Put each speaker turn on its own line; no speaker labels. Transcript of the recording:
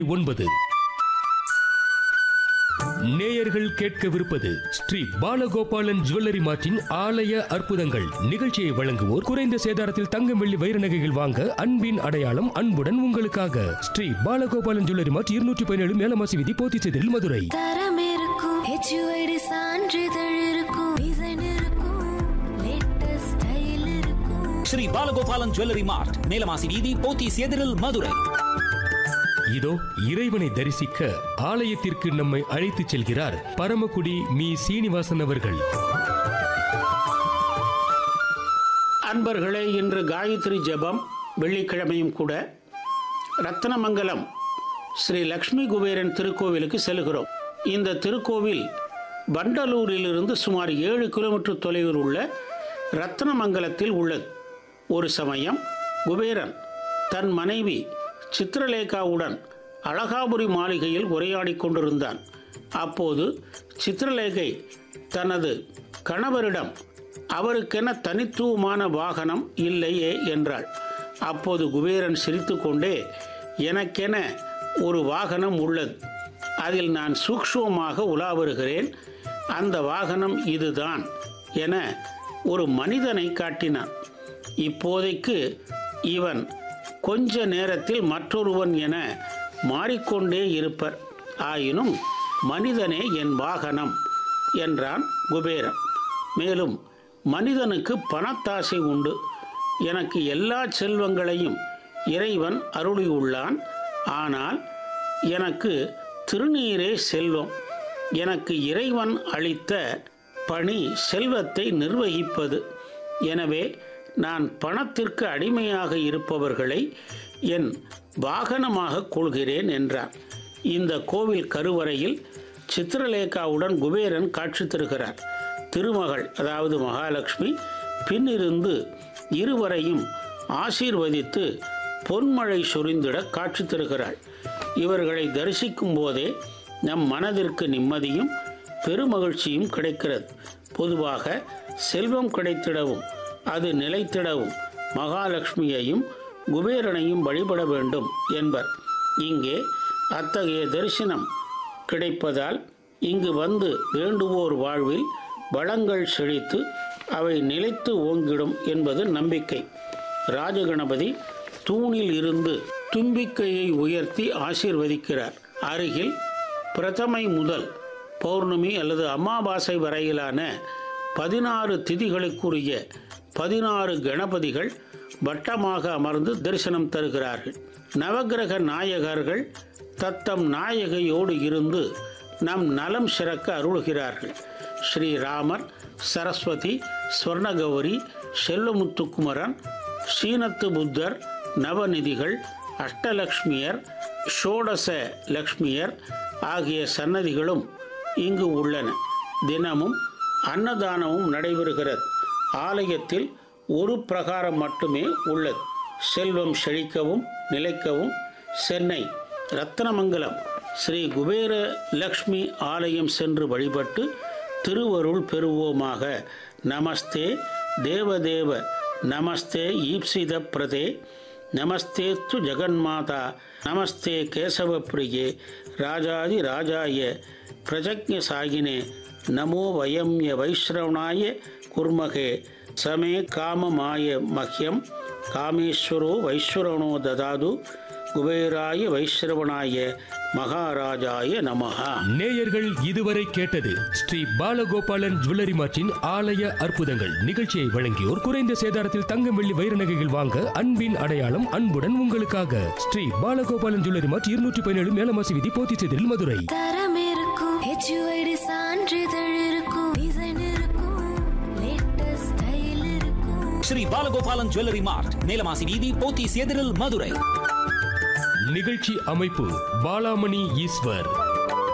ஒன்பது நேயர்கள் கேட்கவிருப்பது ஸ்ரீ பாலகோபாலன் ஜுவல்லரி மார்ட்டின் ஆலய அற்புதங்கள் நிகழ்ச்சியை வழங்குவோர் குறைந்த சேதாரத்தில் தங்கம் வெள்ளி வைர நகைகள் வாங்க அன்பின் அடையாளம் அன்புடன் உங்களுக்காக ஸ்ரீ பாலகோபாலன் ஜுவல்லரி மார்ட் இருநூற்றி பதினேழு மேலமாசி விதி போத்திச்செதில் மதுரை
தரம் இருக்கும் ஹெச்யூஐடி சான்றிதழ் இருக்கும் டிசைன் இருக்கும் லேட்டஸ்ட் ஸ்டைல் இருக்கும்
ஸ்ரீ பாலகோபாலன் ஜுவல்லரி மார்ட் மேலமாசி வீதி போத்தீஸ் எதிரில் மதுரை
இதோ இறைவனை தரிசிக்க ஆலயத்திற்கு நம்மை அழைத்துச் செல்கிறார் பரமக்குடி மீ சீனிவாசன் அவர்கள்
அன்பர்களே இன்று காயத்ரி ஜெபம் வெள்ளிக்கிழமையும் கூட ரத்னமங்கலம் ஸ்ரீ லக்ஷ்மி குபேரன் திருக்கோவிலுக்கு செல்கிறோம் இந்த திருக்கோவில் வண்டலூரிலிருந்து சுமார் ஏழு கிலோமீட்டர் தொலைவில் உள்ள ரத்னமங்கலத்தில் உள்ளது ஒரு சமயம் குபேரன் தன் மனைவி சித்திரலேகாவுடன் அழகாபுரி மாளிகையில் உரையாடிக் கொண்டிருந்தான் அப்போது சித்திரலேகை தனது கணவரிடம் அவருக்கென தனித்துவமான வாகனம் இல்லையே என்றாள் அப்போது குபேரன் சிரித்துக்கொண்டே எனக்கென ஒரு வாகனம் உள்ளது அதில் நான் சூக்ஷ்மமாக உலா வருகிறேன் அந்த வாகனம் இதுதான் என ஒரு மனிதனை காட்டினான் இப்போதைக்கு இவன் கொஞ்ச நேரத்தில் மற்றொருவன் என மாறிக்கொண்டே இருப்பர் ஆயினும் மனிதனே என் வாகனம் என்றான் குபேரன் மேலும் மனிதனுக்கு பணத்தாசை உண்டு எனக்கு எல்லா செல்வங்களையும் இறைவன் அருளியுள்ளான் ஆனால் எனக்கு திருநீரே செல்வம் எனக்கு இறைவன் அளித்த பணி செல்வத்தை நிர்வகிப்பது எனவே நான் பணத்திற்கு அடிமையாக இருப்பவர்களை என் வாகனமாக கொள்கிறேன் என்றார் இந்த கோவில் கருவறையில் சித்திரலேகாவுடன் குபேரன் காட்சி தருகிறார் திருமகள் அதாவது மகாலட்சுமி பின்னிருந்து இருவரையும் ஆசீர்வதித்து பொன்மழை சொரிந்திட காட்சி தருகிறாள் இவர்களை தரிசிக்கும் போதே நம் மனதிற்கு நிம்மதியும் பெருமகிழ்ச்சியும் கிடைக்கிறது பொதுவாக செல்வம் கிடைத்திடவும் அது நிலைத்திடவும் மகாலட்சுமியையும் குபேரனையும் வழிபட வேண்டும் என்பர் இங்கே அத்தகைய தரிசனம் கிடைப்பதால் இங்கு வந்து வேண்டுவோர் வாழ்வில் வளங்கள் செழித்து அவை நிலைத்து ஓங்கிடும் என்பது நம்பிக்கை ராஜகணபதி தூணில் இருந்து தும்பிக்கையை உயர்த்தி ஆசீர்வதிக்கிறார் அருகில் பிரதமை முதல் பௌர்ணமி அல்லது அமாவாசை வரையிலான பதினாறு திதிகளுக்குரிய பதினாறு கணபதிகள் வட்டமாக அமர்ந்து தரிசனம் தருகிறார்கள் நவக்கிரக நாயகர்கள் தத்தம் நாயகையோடு இருந்து நம் நலம் சிறக்க அருள்கிறார்கள் ஸ்ரீராமர் சரஸ்வதி ஸ்வர்ணகௌரி செல்வமுத்துக்குமரன் ஸ்ரீனத்து புத்தர் நவநிதிகள் அஷ்டலக்ஷ்மியர் ஷோடச லக்ஷ்மியர் ஆகிய சன்னதிகளும் இங்கு உள்ளன தினமும் அன்னதானமும் நடைபெறுகிறது ஆலயத்தில் ஒரு பிரகாரம் மட்டுமே உள்ளது செல்வம் செழிக்கவும் நிலைக்கவும் சென்னை ரத்னமங்கலம் ஸ்ரீ குபேர லக்ஷ்மி ஆலயம் சென்று வழிபட்டு திருவருள் பெறுவோமாக நமஸ்தே தேவதேவ நமஸ்தே ஈப்சித பிரதே நமஸ்தே து ஜெகன்மாதா நமஸ்தே கேசவ பிரியே ராஜாதி ராஜாய பிரஜக்ஞ சாகினே நமோ வயம்ய வைஷ்ரவணாய குர்மகே சமே காமமாய மஹ்யம் காமேஸ்வரோ வைஸ்வரணோ ததாது குபேராய வைஷ்ரவணாய மகாராஜாய நமஹா
நேயர்கள் இதுவரை கேட்டது ஸ்ரீ பாலகோபாலன் ஜுவல்லரி மார்ட்டின் ஆலய அற்புதங்கள் நிகழ்ச்சியை வழங்கியோர் குறைந்த சேதாரத்தில் தங்கம் வெள்ளி வைர நகைகள் வாங்க அன்பின் அடையாளம் அன்புடன் உங்களுக்காக ஸ்ரீ பாலகோபாலன் ஜுவல்லரி மார்ட் இருநூற்றி பதினேழு மேலமாசி விதி போத்திச்செதில் மதுரை
தரம் இருக்கும் ஹெச்யூஐடி சான்றிதழ் இருக்கும் டிசைன் இருக்கும் லேட்டஸ்ட் ஸ்டைல் இருக்கும்
ஸ்ரீ பாலகோபாலன் ஜுவல்லரி மார்ட் மேலமாசி வீதி போத்தீஸ் எதிரில் மதுரை
நிகழ்ச்சி அமைப்பு பாலாமணி ஈஸ்வர்